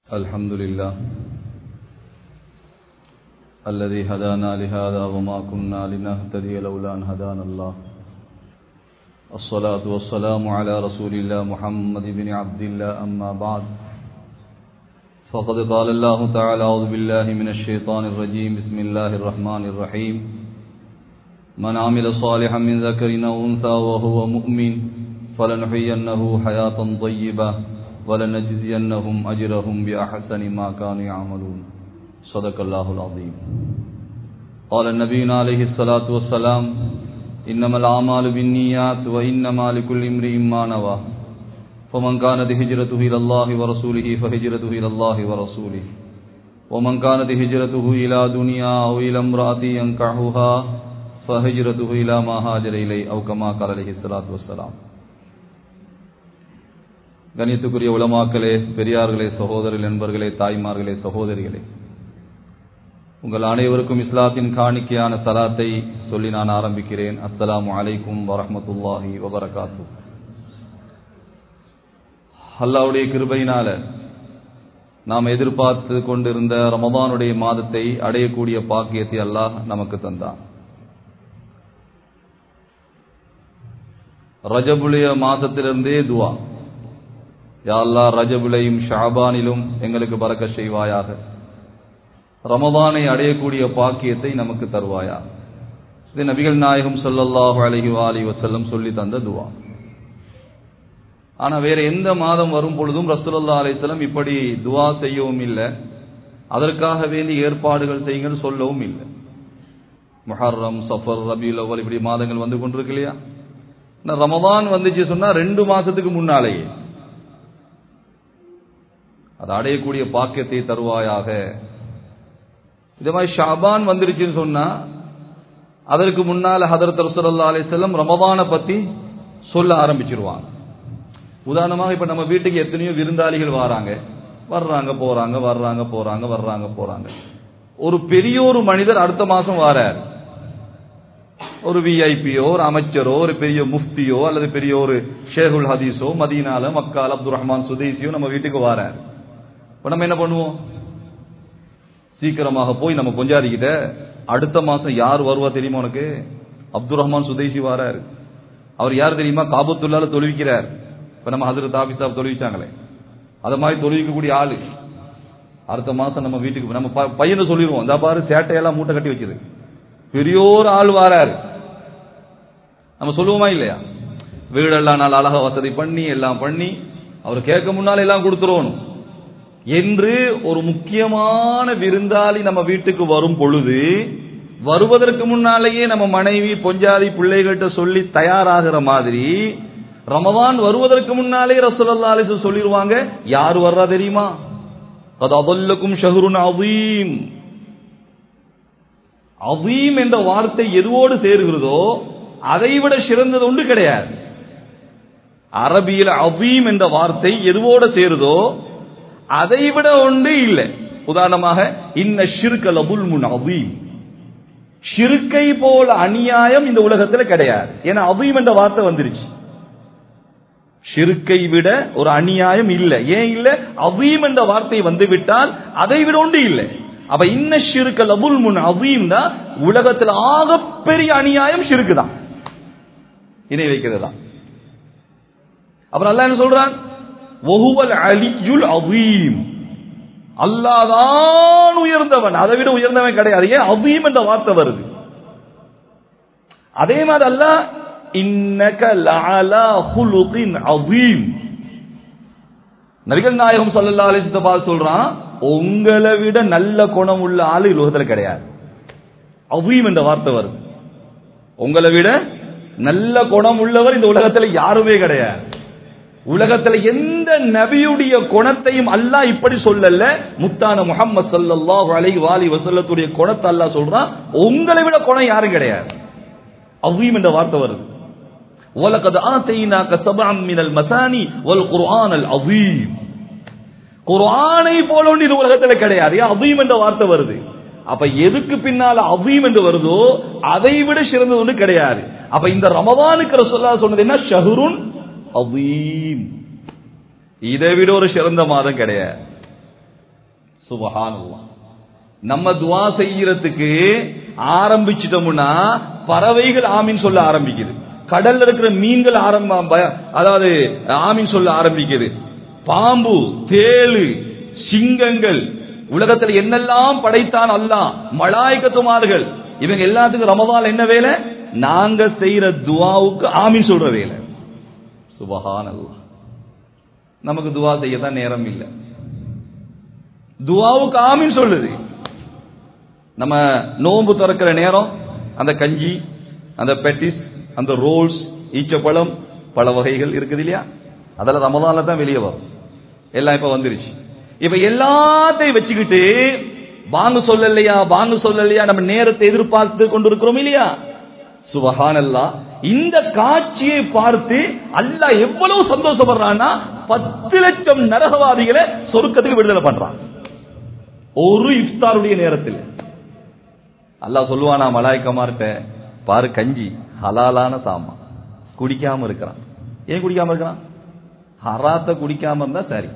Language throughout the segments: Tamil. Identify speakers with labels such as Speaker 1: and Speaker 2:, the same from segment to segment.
Speaker 1: الحمد لله الذي هدانا لهذا وما كنا لنهتدي لولا أن هدانا الله الصلاة والسلام على رسول الله محمد بن عبد الله أما بعد فقد قال الله تعالى أعوذ بالله من الشيطان الرجيم بسم الله الرحمن الرحيم من عمل صالحا من ذكر أو أنثى وهو مؤمن فلنحيينه حياة طيبة ولنجزينهم أجرهم بأحسن ما كانوا يعملون صدق الله العظيم قال النبي عليه الصلاة والسلام إنما الأعمال بالنيات وإنما لكل امرئ ما نوى فمن كانت هجرته إلى الله ورسوله فهجرته إلى الله ورسوله ومن كانت هجرته إلى دنيا أو إلى امرأة ينكحها فهجرته إلى ما هاجر إليه أو كما قال عليه الصلاة والسلام கணியத்துக்குரிய உலமாக்களே பெரியார்களே சகோதரர் நண்பர்களே தாய்மார்களே சகோதரிகளே உங்கள் அனைவருக்கும் இஸ்லாத்தின் காணிக்கையான சலாத்தை சொல்லி நான் ஆரம்பிக்கிறேன் அஸ்ஸலாமு அலைக்கும் வரஹமத்துல்லாஹி வபரகாத்து அல்லாவுடைய கிருபையினால நாம் எதிர்பார்த்து கொண்டிருந்த ரமதானுடைய மாதத்தை அடையக்கூடிய பாக்கியத்தை அல்லாஹ் நமக்கு தந்தான் ரஜபுலிய மாதத்திலிருந்தே துவா யாழ்லா ரஜபுலையும் ஷாபானிலும் எங்களுக்கு பறக்க செய்வாயாக ரமதானை அடையக்கூடிய பாக்கியத்தை நமக்கு தருவாயா இது நபிகள் நாயகம் சொல்லல்லாஹு அலஹி வாலி வசல்லம் சொல்லி தந்த துவா ஆனா வேற எந்த மாதம் வரும் பொழுதும் ரசூலுல்லா அலிஸ்லம் இப்படி துவா செய்யவும் இல்லை அதற்காக வேண்டி ஏற்பாடுகள் செய்யுங்கள் சொல்லவும் இல்லை முஹர்ரம் சஃபர் ரபியுல் அவ்வல் இப்படி மாதங்கள் வந்து கொண்டிருக்கு இல்லையா ரமதான் வந்துச்சு சொன்னா ரெண்டு மாசத்துக்கு முன்னாலேயே அது அடையக்கூடிய பாக்கியத்தை தருவாயாக இதே மாதிரி ஷாபான் வந்துருச்சுன்னு சொன்னா அதற்கு முன்னால ஹதரத் ரசூல்லா அலிசல்லம் ரமபானை பத்தி சொல்ல ஆரம்பிச்சிருவாங்க உதாரணமாக இப்ப நம்ம வீட்டுக்கு எத்தனையோ விருந்தாளிகள் வராங்க வர்றாங்க போறாங்க வர்றாங்க போறாங்க வர்றாங்க போறாங்க ஒரு பெரிய ஒரு மனிதர் அடுத்த மாசம் வாரார் ஒரு விஐபியோ ஒரு அமைச்சரோ ஒரு பெரிய முஃப்தியோ அல்லது பெரிய ஒரு ஷேகுல் ஹதீஸோ மதீனால மக்கால் அப்துல் ரஹ்மான் சுதேசியோ நம்ம வீட்டுக்கு வாரார் இப்ப நம்ம என்ன பண்ணுவோம் சீக்கிரமாக போய் நம்ம பொஞ்சாதிக்கிட்ட அடுத்த மாசம் யார் வருவா தெரியுமா உனக்கு அப்துல் ரஹ்மான் சுதேசி வாராரு அவர் யார் தெரியுமா காபத்துள்ளால தொழுவிக்கிறார் இப்ப நம்ம ஹசரத் ஆபிசாப் தொழுவிச்சாங்களே அதை மாதிரி தொழுவிக்கக்கூடிய ஆளு அடுத்த மாசம் நம்ம வீட்டுக்கு நம்ம பையனை சொல்லிடுவோம் இந்த பாரு சேட்டையெல்லாம் மூட்டை கட்டி வச்சது பெரியோர் ஆள் வாராரு நம்ம சொல்லுவோமா இல்லையா வீடெல்லாம் நாள் அழகா வசதி பண்ணி எல்லாம் பண்ணி அவர் கேட்க முன்னால எல்லாம் கொடுத்துருவோம் என்று ஒரு முக்கியமான விருந்தாளி நம்ம வீட்டுக்கு வரும் பொழுது வருவதற்கு முன்னாலேயே நம்ம மனைவி பொஞ்சாதி பிள்ளைகள்கிட்ட சொல்லி தயாராகிற மாதிரி ரமதான் வருவதற்கு முன்னாலே ரசூல்லா அலிசு சொல்லிடுவாங்க யார் வர்றா தெரியுமா அது அதல்லக்கும் ஷஹருன் அவீம் அவீம் என்ற வார்த்தை எதுவோடு சேருகிறதோ அதைவிட சிறந்தது ஒன்று கிடையாது அரபியில் அவீம் என்ற வார்த்தை எதுவோடு சேருதோ அதைவிட ஒன்று இல்லை உதாரணமாக இன்ன ஷிர்கல் அபுல் முன் அவீம் ஷிருக்கை போல அநியாயம் இந்த உலகத்தில் கிடையாது ஏன்னா அவீம் என்ற வார்த்தை வந்துருச்சு ஷிருக்கை விட ஒரு அநியாயம் இல்லை ஏன் இல்லை அவீம் என்ற வார்த்தை வந்து விட்டால் அதை விட ஒன்று இல்லை அப்ப இன்ன ஷிருக்கல் அபுல் முன் அவீம் தான் உலகத்தில் ஆகப்பெரிய அநியாயம் ஷிருக்கு தான் இணை வைக்கிறது தான் அப்புறம் அல்ல என்ன சொல்றான் ஒஹுவல் அலியுல் அவீம் அல்லாதான் உயர்ந்தவன் அதை விட உயர்ந்தவன் கிடையாது ஏன் அவீம் என்ற வார்த்தை வருது அதே மாதிரி அல்ல இன்னக லஅலா ஹுலுகின் அவீம் நபிகள் நாயகம் ஸல்லல்லாஹு அலைஹி வஸல்லம் சொல்றான் உங்களை விட நல்ல குணம் உள்ள ஆளு உலகத்தில் கிடையாது அவீம் என்ற வார்த்தை வருது உங்களை விட நல்ல குணம் உள்ளவர் இந்த உலகத்தில் யாருமே கிடையாது உலகத்தில் எந்த நபியுடைய குணத்தையும் அல்லாஹ் இப்படி சொல்லல முத்தான முகமது சல்லாஹு அலைஹி வாலி வசல்லத்துடைய குணத்தை அல்லாஹ் சொல்றான் உங்களை விட குணம் யாரும் கிடையாது அவீம் என்ற வார்த்தை வருது وَلَقَدْ آتَيْنَاكَ سَبْعًا مِنَ الْمَثَانِي وَالْقُرْآنَ الْعَظِيمَ குர்ஆனை போல ஒன்று இந்த உலகத்தில் கிடையாது அவீம் என்ற வார்த்தை வருது அப்ப எதுக்கு பின்னால அவீம் என்று வருதோ அதை விட சிறந்தது ஒன்று கிடையாது அப்ப இந்த ரமதானுக்கு ரசூல்லா சொன்னது என்ன ஷஹருன் அவீம் இதை விட ஒரு சிறந்த மாதம் கிடையாது சுபஹானல்லாஹ் நம்ம துவா செய்யறதுக்கு ஆரம்பிச்சிட்டோம்னா பறவைகள் ஆமீன் சொல்ல ஆரம்பிக்குது கடல்ல இருக்கிற மீன்கள் ஆரம்ப ப- அதாவது ஆமீன் சொல்ல ஆரம்பிக்குது பாம்பு தேளு சிங்கங்கள் உலகத்தில் என்னெல்லாம் படைத்தான் அல்லாஹ் மலாய்க்கத்துமார்கள் இவங்க எல்லாத்துக்கும் ரமதான் என்ன வேலை நாங்க செய்யற துவாவுக்கு ஆமீன் சொல்ற வேலை சுபஹானல்லாஹ் நமக்கு துவா செய்ய தான் நேரம் இல்லை துவாவுக்கு ஆமீன் சொல்லுது நம்ம நோன்பு திறக்கிற நேரம் அந்த கஞ்சி அந்த பெட்டிஸ் அந்த ரோல்ஸ் ஈச்சப்பழம் பல வகைகள் இருக்குது இல்லையா அதெல்லாம் ரமதான்ல தான் வெளியே வரும் எல்லாம் இப்ப வந்துருச்சு இப்ப எல்லாத்தையும் வச்சுக்கிட்டு வாங்க சொல்லலையா வாங்க சொல்லலையா நம்ம நேரத்தை எதிர்பார்த்து கொண்டிருக்கிறோம் இல்லையா சுபஹானல்லா இந்த காட்சியை பார்த்து அல்லாஹ் எவ்வளவு சந்தோஷப்படுறான்னா பத்து லட்சம் நரகவாதிகளை சொர்க்கத்துக்கு விடுதலை பண்றான் ஒரு இஃப்தாருடைய நேரத்தில் அல்லாஹ் சொல்லுவானா மலாய்க்கமார்ட்ட பாரு கஞ்சி ஹலாலான சாமான் குடிக்காம இருக்கிறான் ஏன் குடிக்காம இருக்கிறான் ஹராத்த குடிக்காம இருந்தா சரி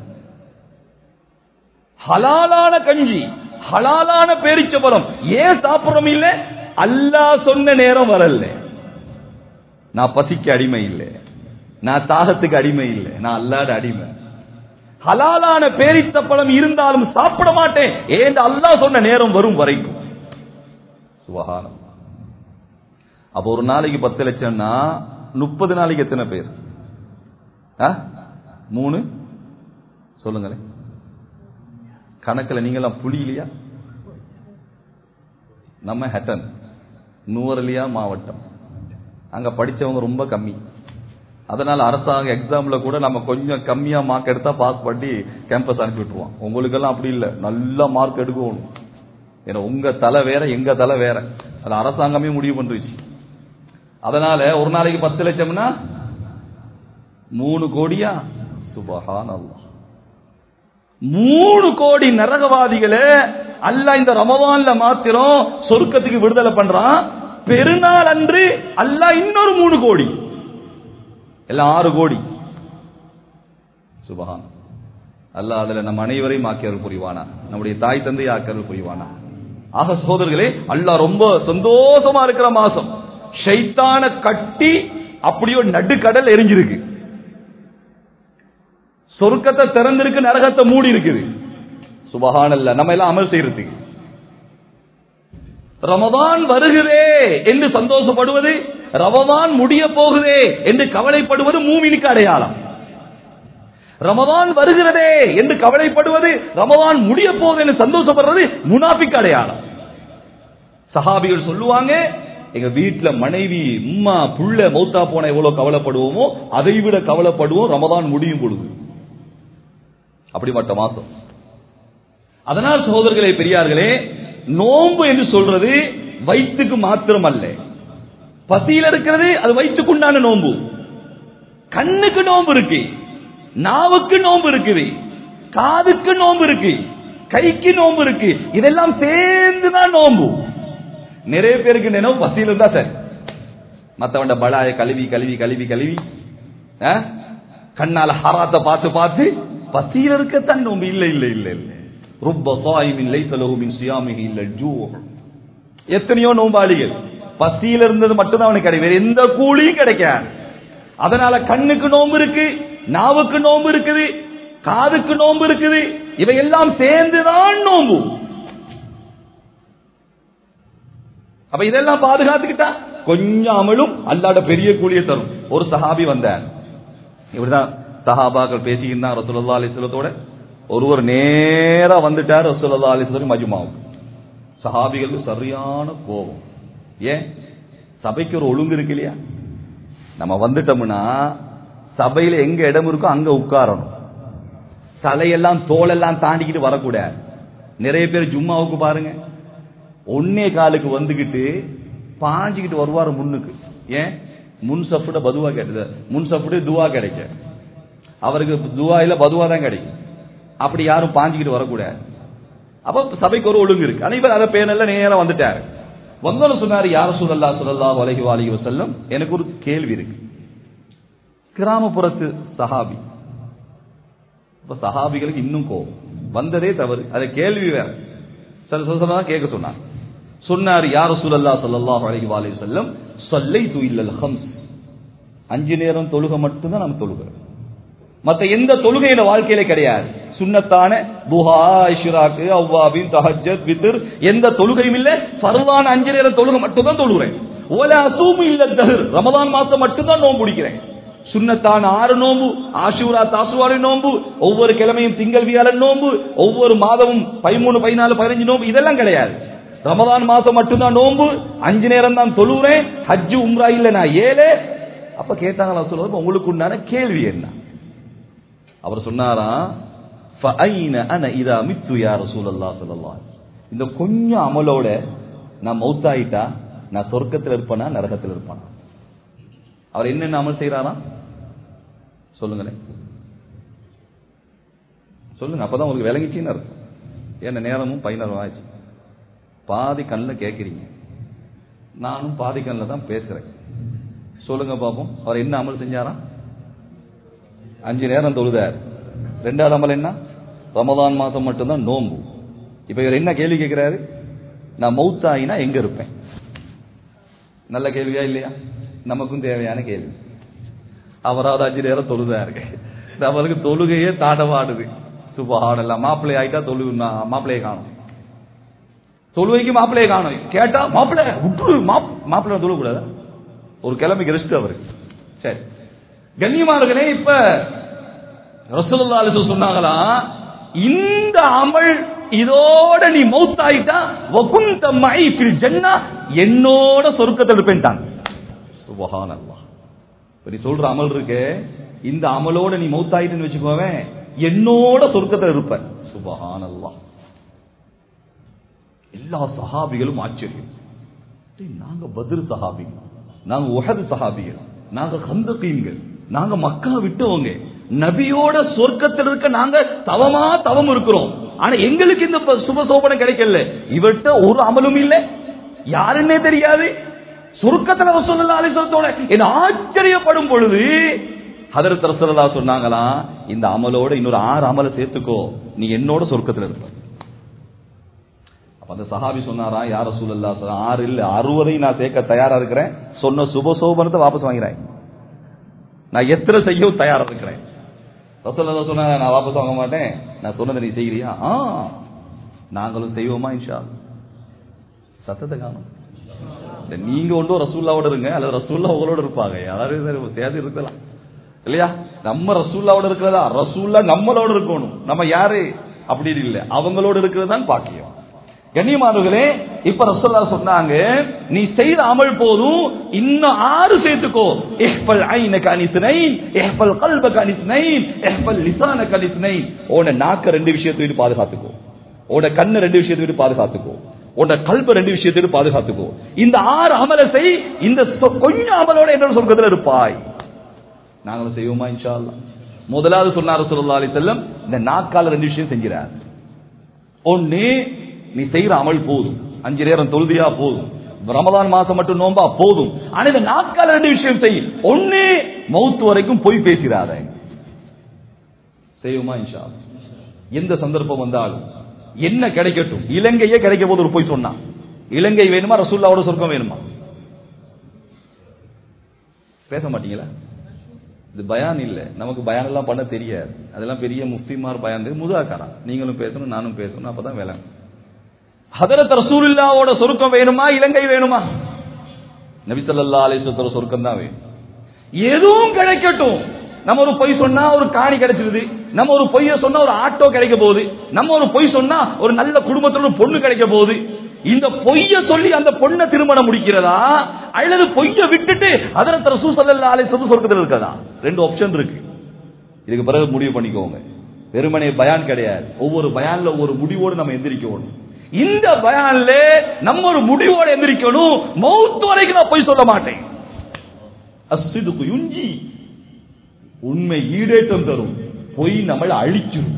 Speaker 1: ஹலாலான கஞ்சி ஹலாலான பேரிச்சபலம் ஏன் சாப்பிடுறோம் இல்ல அல்லாஹ் சொன்ன நேரம் வரல நான் பசிக்கு அடிமை இல்லை நான் தாகத்துக்கு அடிமை இல்லை நான் அல்லாட அடிமை ஹலாலான பேரித்த பழம் இருந்தாலும் சாப்பிட மாட்டேன் ஏன் அல்லாஹ் சொன்ன நேரம் வரும் வரைக்கும் சுபஹானம் அப்போ ஒரு நாளைக்கு பத்து லட்சம்னா முப்பது நாளைக்கு எத்தனை பேர் ஆ? மூணு சொல்லுங்களேன் கணக்கில் நீங்களாம் புலி இல்லையா நம்ம ஹெட்டன் நூவரலியா மாவட்டம் அங்க படிச்சவங்க ரொம்ப கம்மி அதனால அரசாங்க எக்ஸாம்ல கூட நம்ம கொஞ்சம் கம்மியா மார்க் எடுத்தா பாஸ் பண்ணி கேம்பஸ் அனுப்பி விட்டுருவோம் உங்களுக்கெல்லாம் அப்படி இல்லை நல்ல மார்க் எடுக்கணும் ஏன்னா உங்க தலை வேற எங்க தலை வேற அது அரசாங்கமே முடிவு பண்ணிருச்சு அதனால ஒரு நாளைக்கு பத்து லட்சம்னா மூணு கோடியா சுபஹான் அல்லாஹ் மூணு கோடி நரகவாதிகளை அல்லாஹ் இந்த ரமதான்ல மாத்திரம் சொர்க்கத்துக்கு விடுதலை பண்றான் பெருநாள் அன்று அல்லாஹ் இன்னொரு மூணு கோடி எல்லாம் ஆறு கோடி சுபஹான் அல்லாஹ் அதுல நம் அனைவரையும் ஆக்கியர்கள் புரிவானா நம்முடைய தாய் தந்தை ஆக்கியர்கள் புரிவானா ஆக சோதர்களே அல்லாஹ் ரொம்ப சந்தோஷமா இருக்கிற மாசம் ஷைத்தான கட்டி அப்படியோ நடுக்கடல் எரிஞ்சிருக்கு சொர்க்கத்தை திறந்திருக்கு நரகத்தை மூடி இருக்குது சுபஹானல்ல நம்ம எல்லாம் அமல் செய்யறதுக்கு ரமதான் வருகிறே என்று சந்தோஷப்படுவது ரமதான் முடிய போகுதே என்று கவலைப்படுவது மூமினுக்கு அடையாளம் ரமதான் வருகிறதே என்று கவலைப்படுவது ரமதான் முடிய போகுது என்று சந்தோஷப்படுறது முனாஃபிக் அடையாளம் சஹாபிகள் சொல்லுவாங்க எங்க வீட்டுல மனைவி உம்மா புள்ள மௌத்தா போன எவ்வளவு கவலைப்படுவோமோ அதை விட கவலைப்படுவோம் ரமதான் முடியும் பொழுது அப்படிப்பட்ட மாசம் அதனால் சகோதரர்களே பெரியார்களே நோன்பு என்று சொல்றது வயிற்றுக்கு மாத்திரம் அல்ல பசியில் இருக்கிறது அது வயிற்றுக்குண்டான நோன்பு கண்ணுக்கு நோன்பு இருக்கு நாவுக்கு நோன்பு இருக்குது காதுக்கு நோன்பு இருக்கு கைக்கு நோன்பு இருக்கு இதெல்லாம் சேர்ந்துதான் நோன்பு நிறைய பேருக்கு நினைவு பசியில் இருந்தா சரி மத்தவண்ட பலாய கழுவி கழுவி கழுவி கழுவி ஆ? கண்ணால ஹராத்த பார்த்து பார்த்து பசியில் இருக்கத்தான் நோன்பு இல்ல இல்ல இல்ல இல்ல ருப்ப சாயிமின் லைசலஹு மின் சியாமிஹி இல்ல ஜூ எத்தனையோ நோம்பாளிகள் பசியில இருந்தது மட்டும்தான் அவனுக்கு கிடைக்கும் வேற எந்த கூலியும் கிடைக்காது அதனால கண்ணுக்கு நோம்பு இருக்கு நாவுக்கு நோம்பு இருக்குது காதுக்கு நோம்பு இருக்குது இவையெல்லாம் சேர்ந்துதான் நோம்பு அப்ப இதெல்லாம் பாதுகாத்துக்கிட்டா கொஞ்சம் அமலும் அல்லாட பெரிய கூலியை தரும் ஒரு சஹாபி வந்தார் இப்படிதான் சஹாபாக்கள் பேசிக்கிட்டு ரசூலுல்லாஹி அலைஹி வஸல்லத்தோட ஒருவர் நேரா வந்துட்டார் ரசூலுல்லாஹி அலைஹி வஸல்லம் மஜ்மாவுக்கு சஹாபிகளுக்கு சரியான கோபம் ஏன் சபைக்கு ஒரு ஒழுங்கு இருக்கு இல்லையா நம்ம வந்துட்டோம்னா சபையில எங்க இடம் இருக்கோ அங்க உட்காரணும் தலையெல்லாம் தோலெல்லாம் தாண்டிக்கிட்டு வரக்கூடாது நிறைய பேர் ஜும்மாவுக்கு பாருங்க ஒன்னே காலுக்கு வந்துகிட்டு பாஞ்சுக்கிட்டு வருவார் முன்னுக்கு ஏன் முன் சப்புட பதுவா கிடைச்சது முன் சப்புட துவா கிடைக்க அவருக்கு துவா இல்ல பதுவா தான் கிடைக்கும் அப்படி யாரும் பாஞ்சுக்கிட்டு வரக்கூடாது அப்ப சபைக்கு ஒரு ஒழுங்கு இருக்கு ஆனா இவர் அதை பேனல்ல நேரம் வந்துட்டாரு வந்தோன்னு சொன்னாரு யார சூழல்லா சொல்லல்லா வலைகி வாலிகி வசல்லம் எனக்கு ஒரு கேள்வி இருக்கு கிராமப்புறத்து சஹாபி இப்ப சஹாபிகளுக்கு இன்னும் கோபம் வந்ததே தவறு அதை கேள்வி வேற சில சொன்னா கேட்க சொன்னார் சொன்னார் யார் சூழல்லா சொல்லல்லாஹு அலைஹி வஸல்லம் செல்லம் சொல்லை துயில்லல் ஹம்ஸ் அஞ்சு நேரம் தொழுக மட்டும்தான் நம்ம தொழுகிறோம் மத்த எந்த தொழுகையில வாழ்க்கையில கிடையாது சுன்னத்தான துஹா இஷ்ராக்கு அவ்வாபின் தஹஜத் வித்ர் எந்த தொழுகையும் இல்ல ஃபர்வான அஞ்சு நேரம் தொழுகை மட்டும் தான் தொழுகிறேன் ஓல அசூமு இல்ல தஹர் ரமதான் மாசம் மட்டும் தான் நோன்பு பிடிக்கிறேன் சுன்னத்தான ஆறு நோம்பு ஆஷூரா தாசுவாரி நோம்பு ஒவ்வொரு கிழமையும் திங்கள் வியாழன் நோம்பு ஒவ்வொரு மாதமும் பதிமூணு பதினாலு பதினஞ்சு நோம்பு இதெல்லாம் கிடையாது ரமதான் மாசம் மட்டும்தான் நோம்பு அஞ்சு நேரம் தான் தொழுகிறேன் ஹஜ்ஜு உம்ரா இல்ல நான் ஏழு அப்ப கேட்டாங்களா சொல்றது உங்களுக்கு உண்டான கேள்வி என்ன அவர் சொன்னாரா ஃபஅைன அன இதா மித்து யா ரசூலல்லாஹ் ஸல்லல்லாஹு அலைஹி வஸல்லம். இந்த கொஞ்சம் அமலோட நான் மௌத்தாயிட்டா நான் சொர்க்கத்தில் இருப்பேனா நரகத்தில் இருப்பேனா அவர் என்னென்ன அமல் செய்யறாரா சொல்லுங்களேன் சொல்லுங்க அப்பதான் உங்களுக்கு விளங்கிச்சின்னு இருக்கும் ஏன்னா நேரமும் பதினாறு ஆச்சு பாதி கண்ணில் கேட்குறீங்க நானும் பாதி கண்ணில் தான் பேசுறேன் சொல்லுங்க பாப்போம் அவர் என்ன அமல் செஞ்சாரா அஞ்சு நேரம் தொழுதார் ரெண்டாவது அமல் என்ன ரமதான் மாசம் மட்டும்தான் நோம்பு இப்ப இவர் என்ன கேள்வி கேட்கிறாரு நான் மௌத்தாயினா எங்க இருப்பேன் நல்ல கேள்வியா இல்லையா நமக்கும் தேவையான கேள்வி அவராவது அஞ்சு நேரம் தொழுதாரு நம்மளுக்கு தொழுகையே தாண்டவாடுது சுபஹானல்ல மாப்பிள்ளை ஆயிட்டா தொழு மாப்பிள்ளையை காணும் தொழுவைக்கு மாப்பிள்ளையை காணும் கேட்டா மாப்பிள்ளை விட்டுரு மாப்பிள்ளை தொழுக்கூடாதா ஒரு கிழமைக்கு ரெஸ்ட் அவருக்கு சரி கண்ணியமானர்களே இப்ப ரசூலுல்லாஹி அலைஹி வஸல்லம் சொன்னாங்களா இந்த அமல் இதோட நீ மௌத்தாயிட்டா வகுந்த மை ஃபில் ஜன்னா என்னோட சொர்க்கத்தில் இருப்பேன்ட்டாங்க சுபஹானல்லாஹ் இப்ப நீ சொல்ற அமல் இருக்கே இந்த அமலோட நீ மௌத்தாயிட்டுன்னு வச்சுக்கோவேன் என்னோட சொர்க்கத்தில் இருப்ப சுபஹானல்லாஹ் எல்லா சஹாபிகளும் ஆச்சரியம் டேய், நாங்க பதில் சஹாபிகள் நாங்க உஹது சஹாபிகள் நாங்க கந்தகீன்கள் நாங்க மக்கா விட்டவங்க நபியோட சொர்க்கத்தில் இருக்க நாங்க தவமா தவம் இருக்கிறோம் ஆனா எங்களுக்கு இந்த ப- சுப சோபனம் கிடைக்கல இவர்கிட்ட ஒரு அமலும் இல்ல யாருன்னே தெரியாது சொர்க்கத்துல ரசூலுல்லாஹி அலைஹி வஸல்லத்தோட என்ன ஆச்சரியப்படும் பொழுது ஹதரத் ரசூலுல்லாஹ் சொன்னாங்களா இந்த அமலோட இன்னொரு ஆறு அமலை சேர்த்துக்கோ நீ என்னோட சொர்க்கத்துல இருப்ப அப்ப அந்த சஹாபி சொன்னாரா யார சூழல்லா ஆறு இல்ல அறுபதையும் நான் சேர்க்க தயாரா இருக்கிறேன் சொன்ன சுபசோபனத்தை வாபஸ் வாங்கிறேன் நான் எத்தனை செய்யவும் தயாரா இருக்கிறேன் ரசூலுல்லாஹ் சொன்னாங்க நான் வாபஸ் வாங்க மாட்டேன் நான் சொன்னதை நீ செய்கிறியா ஆ நாங்களும் செய்வோமா இன்ஷா அல்லாஹ். சத்தத்தை காணும் இல்ல, நீங்க ஒன்றும் ரசூல்லாவோட இருங்க அல்லது ரசூல்லா உங்களோட இருப்பாங்க யாரும் சேர்ந்து இருக்கலாம் இல்லையா நம்ம ரசூல்லாவோட இருக்கிறதா ரசூல்லா நம்மளோட இருக்கணும் நம்ம யாரு அப்படின்னு இல்ல அவங்களோட இருக்கிறது தான் பாக்கியம் கண்ணியமானவர்களே இப்ப ரசூல்லா சொன்னாங்க நீ செய்த அமல் போதும் இன்னும் ஆறு சேர்த்துக்கோ இஹ்பல் ஐனக அனிஸ்னைன் இஹ்பல் கல்பக அனிஸ்னைன் இஹ்பல் லிசானக அனிஸ்னைன் உன நாக்க ரெண்டு விஷயத்தை விட்டு பாதுகாத்துக்கோ உன கண்ணு ரெண்டு விஷயத்தை விட்டு பாதுகாத்துக்கோ உன கல்ப ரெண்டு விஷயத்தை விட்டு பாதுகாத்துக்கோ இந்த ஆறு அமலை செய் இந்த சொ- கொஞ்சம் அமலோட என்னோட சொர்க்கத்தில் இருப்பாய் நாங்களும் செய்வோமா இன்ஷா அல்லாஹ் முதலாவது சொன்னார் ஸல்லல்லாஹு அலைஹி வஸல்லம் இந்த நாக்கால ரெண்டு விஷயம் செஞ்சிரார் ஒண்ணு நீ செய்யற அமல் போதும் அஞ்சு நேரம் தொழுதியா போதும் ரமதான் மாசம் மட்டும் நோம்பா போதும் ஆனா இந்த நாட்கால ரெண்டு விஷயம் செய் ஒண்ணு மௌத்து வரைக்கும் போய் பேசிடாத செய்வோமா இன்ஷா அல்லாஹ். எந்த சந்தர்ப்பம் வந்தாலும் என்ன கிடைக்கட்டும் இலங்கையே கிடைக்க போது ஒரு போய் சொன்னா இலங்கை வேணுமா ரசூல்லாவோட சொர்க்கம் வேணுமா பேச மாட்டீங்களா இது பயான் இல்ல நமக்கு பயான் எல்லாம் பண்ண தெரியாது அதெல்லாம் பெரிய முஃப்திமார் பயான் முதாக்காரா நீங்களும் பேசணும் நானும் பேசணும் அப்பதான் வேலை ஹதரத் ரசூலுல்லாவோட சொர்க்கம் வேணுமா இலங்கை வேணுமா நபி ஸல்லல்லாஹு அலைஹி வஸல்லம் சொர்க்கம் தான் வேணும் எதுவும் கிடைக்கட்டும் நம்ம ஒரு பொய் சொன்னா ஒரு காணி கிடைச்சிருது நம்ம ஒரு பொய்ய சொன்னா ஒரு ஆட்டோ கிடைக்க போகுது நம்ம ஒரு பொய் சொன்னா ஒரு நல்ல குடும்பத்துல ஒரு பொண்ணு கிடைக்க போகுது இந்த பொய்ய சொல்லி அந்த பொண்ணை திருமணம் முடிக்கிறதா அல்லது பொய்ய விட்டுட்டு அதற்கு ரசூல் ஸல்லல்லாஹு அலைஹி வஸல்லம் சொர்க்கத்தில் இருக்கதா ரெண்டு ஆப்ஷன் இருக்கு இதுக்கு பிறகு முடிவு பண்ணிக்கோங்க வெறுமனே பயான் கிடையாது ஒவ்வொரு பயான்ல ஒவ்வொரு முடிவோடு நம்ம எந்திரிக்கணும் இந்த பயான்ல நம்ம ஒரு முடிவோடு எந்திரிக்கணும் மௌத் வரைக்கும் நான் பொய் சொல்ல மாட்டேன் அஸ்ஸிதுகு யுஞ்சி உண்மை ஈடேற்றம் தரும் பொய் நம்மளை அழிக்கும்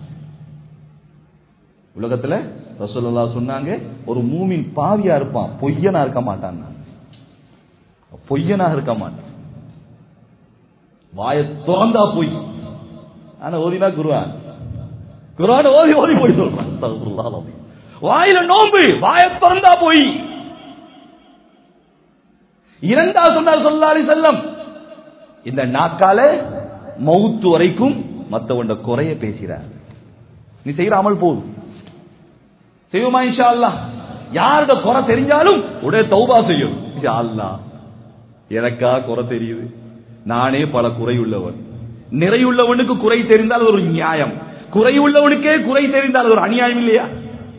Speaker 1: உலகத்துல ரசூலுல்லாஹ் சொன்னாங்க ஒரு மூமின் பாவியா இருப்பான் பொய்யனா இருக்க மாட்டான் பொய்யனா இருக்க மாட்டான் வாய திறந்தா பொய் ஆனா ஓதினா குருவான் குரான் ஓதி ஓதி போய் சொல்றான் அஸ்தக்ஃபிருல்லாஹ் அலீம். வாயில நோம்பு வாய திறந்தா போய் இரண்டாவது சொன்னார் ஸல்லல்லாஹு அலைஹி வஸல்லம் இந்த நாக்கால மௌத்து வரைக்கும் மத்தவண்ட குறைய பேசுறார் நீ செய்யற அமல் போதும் செய்வோமா இன்ஷா அல்லாஹ் யாரோட குறை தெரிஞ்சாலும் உடனே தௌபா செய்யும் யா அல்லாஹ் எனக்கா குறை தெரியுது நானே பல குறையுள்ளவன் நிறையுள்ளவனுக்கு குறை தெரிந்தால் அது ஒரு நியாயம் குறையுள்ளவனுக்கே குறை தெரிந்தால் அது ஒரு அநியாயம் இல்லையா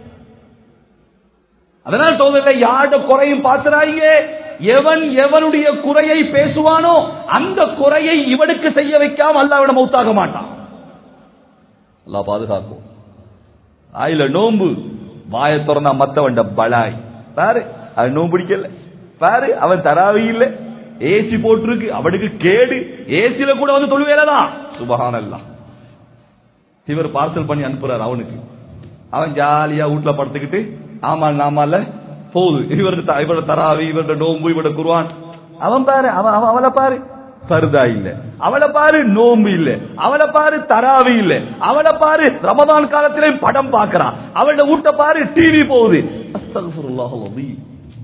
Speaker 1: அதனால் சோதரில் யாரோட குறையும் பார்த்துறாங்க எவன் எவனுடைய குறையை பேசுவானோ அந்த குறையை இவனுக்கு செய்ய வைக்காம அல்லாவிட மௌத்தாக மாட்டான் அல்லாஹ் பாதுகாக்கும் ஆயில நோம்பு வாய திறந்தா மத்தவன்ட பலாய் பாரு அது நோம்பு பிடிக்கல பாரு அவன் தராவி இல்ல ஏசி போட்டிருக்கு அவனுக்கு கேடு ஏசில கூட வந்து தொழுவேலதான் சுபஹானல்லாஹ் இவர் பார்சல் பண்ணி அனுப்புறாரு அவனுக்கு அவன் ஜாலியா வீட்டுல படுத்துக்கிட்டு ஆமா நாமால போகுது இவருக்கு த- இவரோட தராவி இவரோட நோம்பு இவரோட குருவான் அவன் பாரு அவன் அவன் அவளை பாரு பருதா இல்ல அவளை பாரு நோம்பு இல்ல அவளை பாரு தராவி இல்ல அவளை பாரு ரமதான் காலத்திலே படம் பார்க்கறான் அவளோட வீட்டை பாரு டிவி போகுது அஸ்தக்ஃபிருல்லாஹ் அலீம்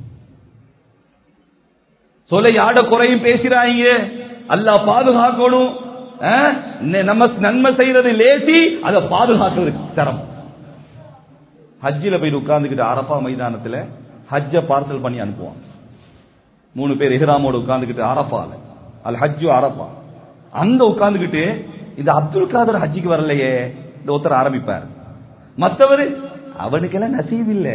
Speaker 1: சொல்ல யாட குறையும் பேசுறாங்க அல்லாஹ் பாதுகாக்கணும் ஆ? ந- நம்ம நன்மை செய்யறது லேசி அதை பாதுகாக்கிறது சிரமம் ஹஜ்ஜில போய் உட்கார்ந்துக்கிட்டு அரப்பா மைதானத்துல ஹஜ்ஜ பார்சல் பண்ணி அனுப்புவான் மூணு பேர் இஹ்ராமோட உட்கார்ந்துக்கிட்டு அரப்பால அல் ஹஜ்ஜு அரப்பா அங்க உட்கார்ந்துக்கிட்டு இந்த அப்துல் காதர் ஹஜ்ஜிக்கு வரலையே இந்த ஒருத்தர் ஆரம்பிப்பார் மத்தவர் அவனுக்கெல்லாம் நசீப் இல்ல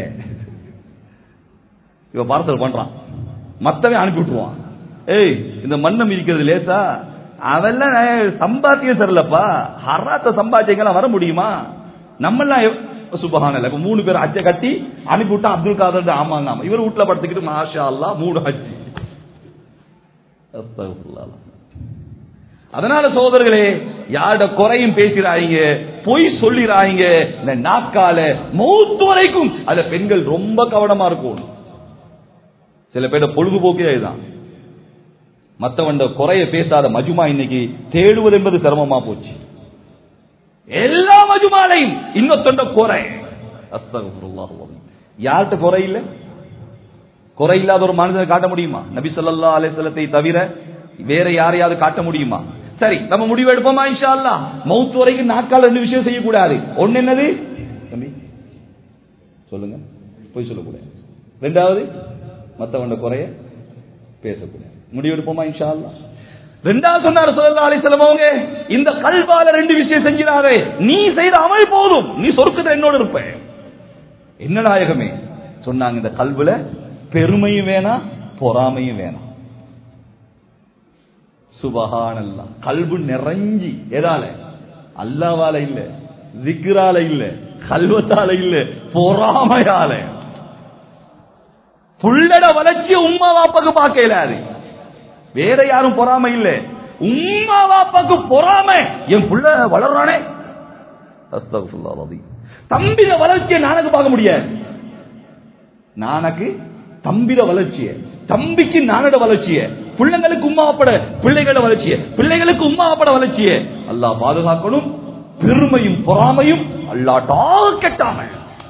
Speaker 1: இவ பார்சல் பண்றான் மத்தவன் அனுப்பி விட்டுருவான் ஏய் இந்த மண்ணை மிதிக்கிறது லேசா அவெல்லாம் நான் சம்பாத்தியம் சரியில்லப்பா ஹராத்த சம்பாத்தியங்களாம் வர முடியுமா நம்மெல்லாம் எவ்- சுபஹானல்ல இப்ப மூணு பேர் ஹஜ்ஜ கட்டி அனுப்பி விட்டா அப்துல் காதர் ஆமா நாம இவர் வீட்டுல படுத்துக்கிட்டு மாஷா அல்லாஹ் மூணு ஹஜ்ஜி அஸ்தக்ஃபிருல்லாஹ். அதனால சோதர்களே யாரோட குறையும் பேசுறாங்க பொய் சொல்லிறாங்க இந்த நாக்கால மௌத்து வரைக்கும் அதுல பெண்கள் ரொம்ப கவனமா இருக்கும் சில பேரோட பொழுதுபோக்கே இதுதான் மத்தவண்ட குறைய பேசாத மஜுமா இன்னைக்கு தேடுவது என்பது சிரமமா போச்சு எல்லா மஜுமாலையும் இன்னொத்தொண்ட குறை அஸ்தக்ஃபிருல்லாஹ் அலீம். யார்கிட்ட குறை இல்ல குறை இல்லாத ஒரு மனிதனை காட்ட முடியுமா நபி ஸல்லல்லாஹு அலைஹி வஸல்லத்தை தவிர வேற யாரையாவது காட்ட முடியுமா சரி நம்ம முடிவு எடுப்போமா இன்ஷா அல்லாஹ் மௌத் வரைக்கும் நாட்கால ரெண்டு விஷயம் செய்யக்கூடாது ஒன்னு என்னது தம்பி சொல்லுங்க போய் சொல்லக்கூடாது ரெண்டாவது மத்தவண்ட குறைய பேசக்கூடாது முடிவு எடுப்போமா இன்ஷா அல்லாஹ் ரெண்டாவது சொன்னார் ஸல்லல்லாஹு அலைஹி வஸல்லம் அவங்க இந்த கல்வால ரெண்டு விஷயம் செஞ்சிராதே நீ செய்த அமல் போதும் நீ சொர்க்கத்துல என்னோட இருப்ப என்ன நாயகமே சொன்னாங்க இந்த கல்வுல பெருமையும் வேணாம் பொறாமையும் வேணாம் சுபஹானல்லா கல்பு நிறைஞ்சி எதால அல்லாவால இல்ல திக்ரால இல்ல கல்வத்தால இல்ல பொறாமையால புள்ளட வளர்ச்சி உம்மா வாப்பாக்கு பார்க்க இயலாது வேற யாரும் பொறாமை இல்ல உம்மா வாப்பாக்கு பொறாமை என் புள்ள வளர்றானே அஸ்தக்ஃபிருல்லாஹ் அலீம். தம்பிட வளர்ச்சியை நானக்கு பார்க்க முடியாது நானக்கு தம்பிட வளர்ச்சிய தம்பிக்கு நானோட வளர்ச்சிய பிள்ளைங்களுக்கு உமாப்பட பிள்ளைகளோட வளர்ச்சிய பிள்ளைகளுக்கு உமாப்பட வளர்ச்சிய அல்லாஹ் பாதுகாக்கணும் பெருமையும் பொறாமையும் அல்லாட்டாக கெட்டாம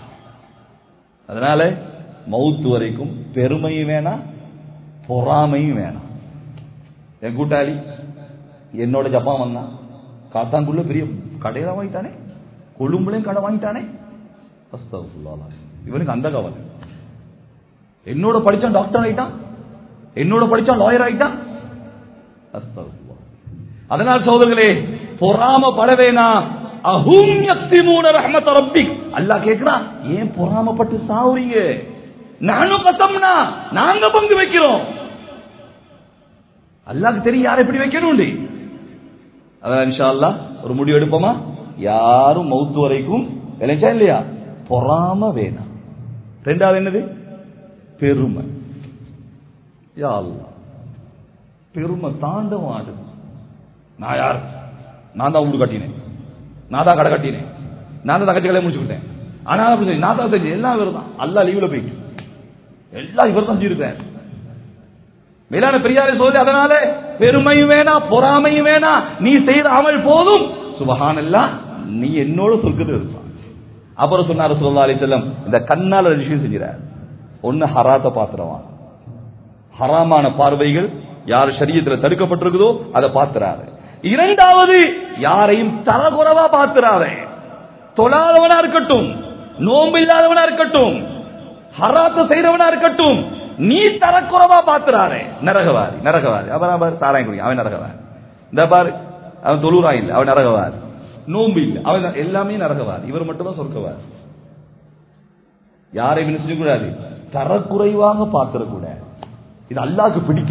Speaker 1: அதனால மௌத்து வரைக்கும் பெருமையும் வேணாம் பொறாமையும் வேணாம் என் கூட்டாளி என்னோட ஜப்பான் வந்தான் காத்தாங்குள்ள பெரிய கடையில வாங்கிட்டானே கொழும்புலையும் கடை வாங்கிட்டானே அஸ்தகுல்லாஹ். இவனுக்கு அந்த கவலை என்னோட படிச்சான் டாக்டர் ஆயிட்டான் என்னோட படிச்சான் லாயர் ஆயிட்டான் அஸ்தகுல்லாஹ். அதனால் சோதர்களே பொறாம படவேனா அஹும் யக்திமூன ரஹ்மத் ரப்பிக் அல்லாஹ் கேக்குறான் ஏன் பொறாமப்பட்டு சாவுறீங்க நானும் கசம்னா நாங்க பங்கு வைக்கிறோம் அல்லாஹ்க்கு தெரியும் யாரை எப்படி வைக்கணும் அதான் இன்ஷா அல்லாஹ் ஒரு முடிவு எடுப்போமா யாரும் மௌத்து வரைக்கும் விளைச்சா இல்லையா பொறாம வேணாம் ரெண்டாவது என்னது பெருமை யா அல்லாஹ் பெருமை தாண்டவம் ஆடுது நான் யார் நான் தான் வீடு கட்டினேன் நான் தான் கடை கட்டினேன் நான் தான் தங்கச்சி கல்யாணம் முடிச்சுக்கிட்டேன் ஆனா அப்படி சொல்லி, நான் தான் செஞ்சேன் எல்லாம் இவர் தான் அல்லா லீவ்ல போயிட்டு எல்லாம் இவர் தான் செஞ்சிருக்காரு மேலான பெரியாரை சொல்லி அதனால பெருமையும் வேணாம் பொறாமையும் வேணாம் நீ செய்த அமல் போதும் சுபஹானல்லா நீ என்னோட சொர்க்கத்தில் இருப்பான் அப்புறம் சொன்னார் சொல்லா அலி செல்லம் இந்த கண்ணால் ஒரு விஷயம் செஞ்சிடார் ஒன்னு ஹராத்த பாத்திரவான் ஹராமான பார்வைகள் யார் சரீரத்தில் தடுக்கப்பட்டிருக்குதோ அதை பாத்துறாரு இரண்டாவது யாரையும் தரகுறவா பாத்துறாரு தொழாதவனா இருக்கட்டும் நோன்பு இல்லாதவனா இருக்கட்டும் ஹராத்த செய்யறவனா இருக்கட்டும் நீ தரக்குறவா பாத்துறாரு நரகவாதி நரகவாதி அவன் பாரு சாராயம் குடி அவன் நரகவாதி இந்த பாரு அவன் தொழுறா இல்ல அவன் நரகவாதி நோன்பு இல்ல அவன் எல்லாமே நரகவாதி இவர் மட்டும் தான் சொர்க்கவாதி யாரையும் என்ன செய்யக்கூடாது தரக்குறைவாக பார்த்திடக்கூடாது இது அல்லாஹ்க்கு பிடிக்க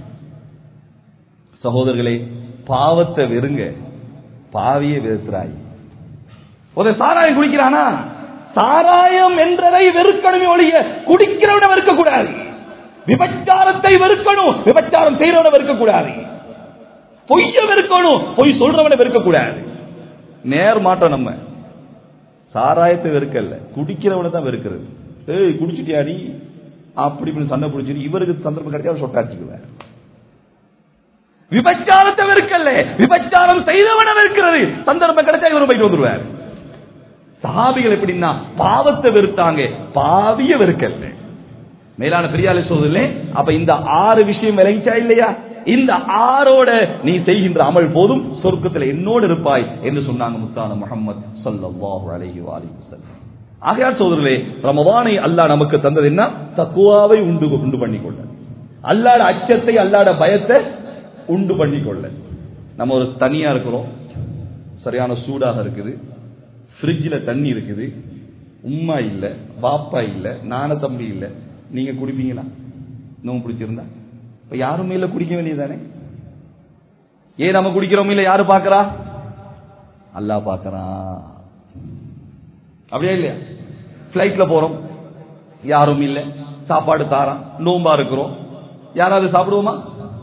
Speaker 1: சகோதரர்களே பாவத்தை வெறுங்க பாவியை வெறுத்துறாய் ஒரு சாராயம் குடிக்கிறானா சாராயம் என்றதை வெறுக்கணுமே ஒழிய குடிக்கிறவனை வெறுக்க கூடாது விபச்சாரத்தை வெறுக்கணும் விபச்சாரம் செய்யறவனை வெறுக்க கூடாது பொய்ய வெறுக்கணும் பொய் சொல்றவனை வெறுக்க கூடாது நேர் மாட்டோம் நம்ம சாராயத்தை வெறுக்கல குடிக்கிறவனை தான் வெறுக்கிறது ஏய் குடிச்சிட்டியா நீ அப்படி இப்படி சண்டை பிடிச்சிட்டு இவருக்கு சந்தர்ப்பம் கிடைச்சா அவர் சொட்டாச்சிக்குவார் விபச்சாரத்தை வெறுக்கல விபச்சாரம் செய்தவனை வெறுக்கிறது சந்தர்ப்பம் கிடைச்சா இவர் போயிட்டு வந்துருவார் சஹாபிகள் எப்படின்னா பாவத்தை வெறுத்தாங்க பாவிய வெறுக்கல மேலான பெரியாலை சொல்றதுல அப்ப இந்த ஆறு விஷயம் விளங்கிச்சா இல்லையா இந்த ஆரோட நீ செய்கின்ற அமல் போதும் சொர்க்கத்தில் என்னோடு இருப்பாய் என்று சொன்னாங்க முத்தான முகமது ஸல்லல்லாஹு அலைஹி வஸல்லம் ஆகையால் சோதரர்களே ரமவானை அல்லாஹ் நமக்கு தந்தது என்ன தக்குவாவை உண்டு உண்டு பண்ணிக்கொள்ள அல்லாட அச்சத்தை அல்லாட பயத்தை உண்டு பண்ணிக்கொள்ள நம்ம ஒரு தனியா இருக்கிறோம் சரியான சூடாக இருக்குது ஃப்ரிட்ஜில் தண்ணி இருக்குது உம்மா இல்ல பாப்பா இல்ல நான தம்பி இல்ல நீங்க குடிப்பீங்களா நோம்பு பிடிச்சிருந்தா இப்ப யாருமே இல்ல குடிக்க வேண்டியதானே ஏன் நம்ம குடிக்கிறோம் இல்ல யாரு பாக்குறா அல்லாஹ் பாக்குறான் அப்படியே இல்லையா பிளைட்ல போறோம் யாரும் இல்ல சாப்பாடு தாரான் நோம்பா இருக்கிறோம் யாராவது சாப்பிடுவோமா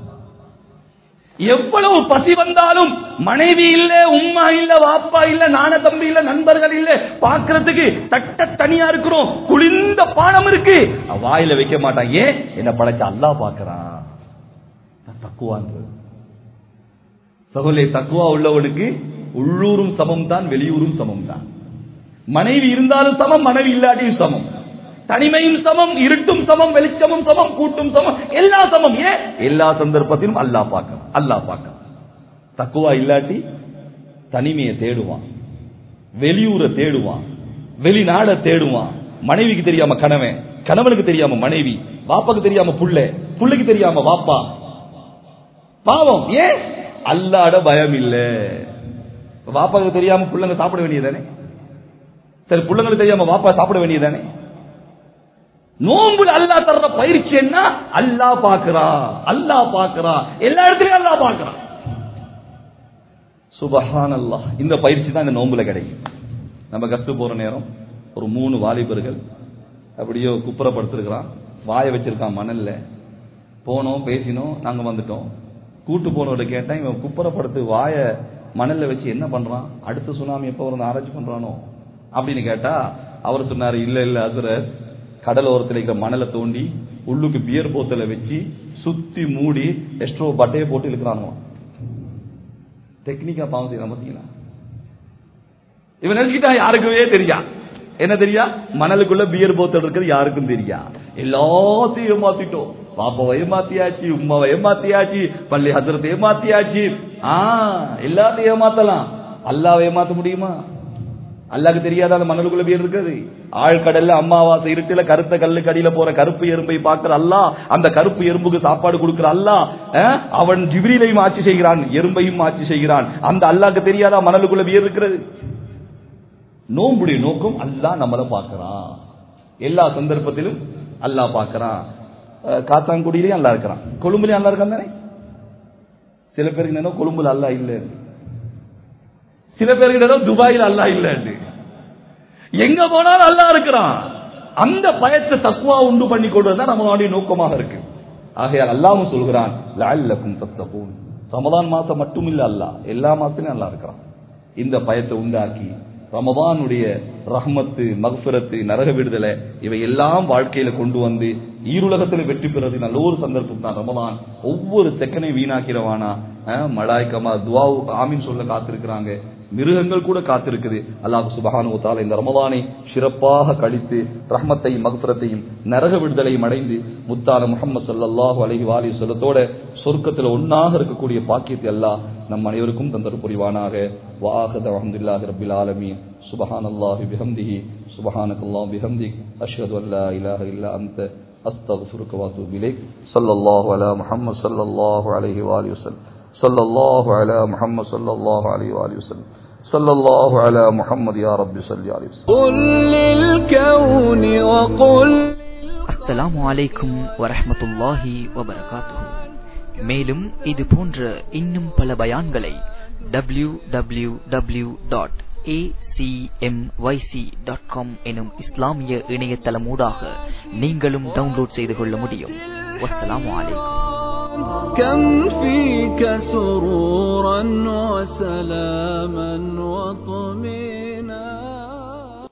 Speaker 1: எவ்வளவு பசி வந்தாலும் மனைவி இல்ல உம்மா இல்ல வாப்பா இல்ல நான தம்பி இல்ல நண்பர்கள் இல்ல பாக்குறதுக்கு தட்ட தனியா இருக்கிறோம் குளிர்ந்த பானம் இருக்கு வாயில வைக்க மாட்டான் ஏன் என்ன படைச்ச அல்லா பாக்குறான் தக்குவான்றது சகோலே தக்குவா உள்ளவனுக்கு உள்ளூரும் சமம் தான் வெளியூரும் சமம் தான் மனைவி இருந்தாலும் சமம் மனைவி இல்லாட்டியும் சமம் தனிமையும் சமம் இருட்டும் சமம் வெளிச்சமும் சமம் கூட்டும் சமம் எல்லா சமம் ஏன் எல்லா சந்தர்ப்பத்திலும் அல்லா பார்க்க அல்லா பார்க்க தக்குவா இல்லாட்டி தனிமையை தேடுவான் வெளியூரை தேடுவான் வெளிநாட தேடுவான் மனைவிக்கு தெரியாம கணவன் கணவனுக்கு தெரியாம மனைவி வாப்பாக்கு தெரியாம புள்ள புள்ளைக்கு தெரியாம வாப்பா பாவம் ஏன் அல்லாட பயம் இல்ல வாப்பாக்கு தெரியாம புள்ளங்க சாப்பிட வேண்டியதானே சரி புள்ளங்களுக்கு தெரியாம வாப்பா சாப்பிட வேண்டியதானே நோம்புல அல்லா தர்ற பயிற்சி என்ன அல்லா பாக்குறா அல்லா பாக்குறா எல்லா இடத்துலயும் அல்லா பாக்குறா சுபஹான் அல்லாஹ் இந்த பயிற்சி தான் இந்த நோம்புல கிடைக்கும் நம்ம கஷ்ட போற நேரம் ஒரு மூணு வாலிபர்கள் அப்படியோ குப்புறப்படுத்திருக்கிறான் வாய வச்சிருக்கான் மணல்ல போனோம் பேசினோம் நாங்க வந்துட்டோம் கூட்டு போனவர்கிட்ட கேட்டேன் இவன் குப்புறப்படுத்து வாய மணல்ல வச்சு என்ன பண்றான் அடுத்த சுனாமி எப்ப வரும் ஆராய்ச்சி பண்றானோ அப்படின்னு கேட்டா அவர் சொன்னாரு இல்ல இல்ல அதுல கடலோரத்தில் இருக்கிற மணலை தோண்டி உள்ளுக்கு பியர் போத்தலை வச்சு சுத்தி மூடி எஸ்ட்ரோ பட்டையை போட்டு இழுக்கிறானுவான் டெக்னிக்கா பாவம் செய்யலாம் பாத்தீங்களா இவன் நினைச்சுக்கிட்டா யாருக்குமே தெரியா என்ன தெரியா மணலுக்குள்ள பியர் போத்தல் இருக்கிறது யாருக்கும் தெரியா எல்லாத்தையும் ஏமாத்திட்டோம் பாப்பாவை ஏமாத்தியாச்சு உமாவை ஏமாத்தியாச்சு பள்ளி ஹசரத்தை ஏமாத்தியாச்சு ஆ எல்லாத்தையும் ஏமாத்தலாம் அல்லாவை ஏமாத்த முடியுமா அல்லாக்கு தெரியாத அந்த மணலுக்குள்ள பேர் இருக்குது ஆழ்கடல்ல அம்மாவாசை இருட்டுல கருத்த கல்லு கடியில போற கருப்பு எறும்பை பார்க்கிற அல்லா அந்த கருப்பு எறும்புக்கு சாப்பாடு கொடுக்கிற அல்லா அவன் ஜிபிரிலையும் ஆட்சி செய்கிறான் எறும்பையும் ஆட்சி செய்கிறான் அந்த அல்லாக்கு தெரியாத மணலுக்குள்ள பேர் இருக்கிறது நோம்புடைய நோக்கம் அல்லா நம்மள பார்க்கிறான் எல்லா சந்தர்ப்பத்திலும் அல்லா பார்க்கிறான் காத்தாங்குடியிலையும் அல்லா இருக்கிறான் கொழும்புலயும் அல்லா இருக்கான் தானே சில பேருக்கு என்ன கொழும்புல அல்லா இல்லை சில பேருக்கு துபாயில் அல்லா இல்லன்னு எங்க போனாலும் அல்லா இருக்கிறான் அந்த பயத்தை தக்குவா உண்டு பண்ணி கொள்வதுதான் நம்மளுடைய நோக்கமாக இருக்கு ஆகையால் அல்லாவும் சொல்கிறான் லால்லக்கும் தத்தபூன் ரமதான் மாசம் மட்டும் இல்ல அல்லா எல்லா மாசத்துலயும் அல்லா இருக்கிறான் இந்த பயத்தை உண்டாக்கி ரமதானுடைய ரஹ்மத்து மகஃபிரத்து நரக விடுதலை இவை எல்லாம் வாழ்க்கையில கொண்டு வந்து ஈருலகத்தில் வெற்றி பெறது நல்ல ஒரு சந்தர்ப்பம் தான் ரமதான் ஒவ்வொரு செகண்டையும் வீணாக்கிறவானா மலாய்க்கமா துவா ஆமின் சொல்ல காத்திருக்கிறாங்க மிருகங்கள் கூட காத்திருக்குது அல்லாஹ் சுபஹானு தால இந்த ரமதானை சிறப்பாக கழித்து ரஹ்மத்தையும் மகஃபரத்தையும் நரக விடுதலையும் அடைந்து முத்தான முகமது சல்லல்லாஹு அலைஹி வாலி சொல்லத்தோட சொர்க்கத்தில் ஒன்னாக இருக்கக்கூடிய பாக்கியத்தை அல்லாஹ் நம் அனைவருக்கும் தந்தர் புரிவானாக வாஹத அஹமதுல்லாஹி ரபில் ஆலமீன் சுபஹான் அல்லாஹி பிஹம்திஹி சுபஹானக் அல்லாஹ் பிஹம்திக் அஷ்ஹது அல்லா இலாஹ இல்லா அன்த أستغفرك وأتوب إليك صلى الله على محمد صلى الله عليه وآله وسلم صلى الله على محمد صلى الله عليه وآله وسلم صلى الله على محمد يا رب صل عليه وسلم
Speaker 2: قل للكون وقل
Speaker 3: அஸ்ஸலாமு அலைக்கும் வரஹ்மத்துல்லாஹி வபரகாத்துஹு மேலும் இது போன்ற இன்னும் பல பயான்களை W W W dot dot com எனும் இஸ்லாமிய இணையதளமூடாக நீங்களும் டவுன்லோட் செய்து கொள்ள முடியும் வஸ்ஸலாமு அலைக்கும்
Speaker 2: كم فيك سرورا وسلاما وطمئنا